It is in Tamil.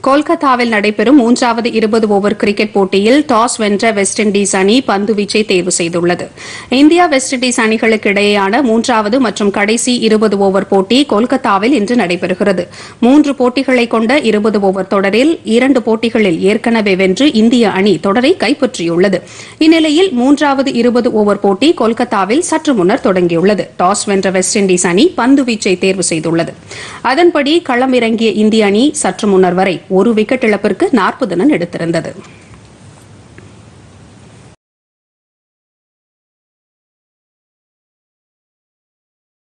கொல்கத்தாவில் நடைபெறும் மூன்றாவது இருபது ஓவர் கிரிக்கெட் போட்டியில் டாஸ் வென்ற வெஸ்ட் இண்டீஸ் அணி பந்துவீச்சை தேர்வு செய்துள்ளது இந்தியா வெஸ்ட் இண்டீஸ் அணிகளுக்கு இடையேயான மூன்றாவது மற்றும் கடைசி இருபது ஓவர் போட்டி கொல்கத்தாவில் இன்று நடைபெறுகிறது மூன்று போட்டிகளை கொண்ட இருபது ஓவர் தொடரில் இரண்டு போட்டிகளில் ஏற்கனவே வென்று இந்திய அணி தொடரை கைப்பற்றியுள்ளது இந்நிலையில் மூன்றாவது இருபது ஓவர் போட்டி கொல்கத்தாவில் சற்று முன்னர் தொடங்கியுள்ளது டாஸ் வென்ற வெஸ்ட் இண்டீஸ் அணி பந்துவீச்சை தேர்வு செய்துள்ளது அதன்படி களமிறங்கிய இந்திய அணி சற்று முன்னர் வரை ஒரு விக்கெட் இழப்பிற்கு நாற்பது ரன் எடுத்திருந்தது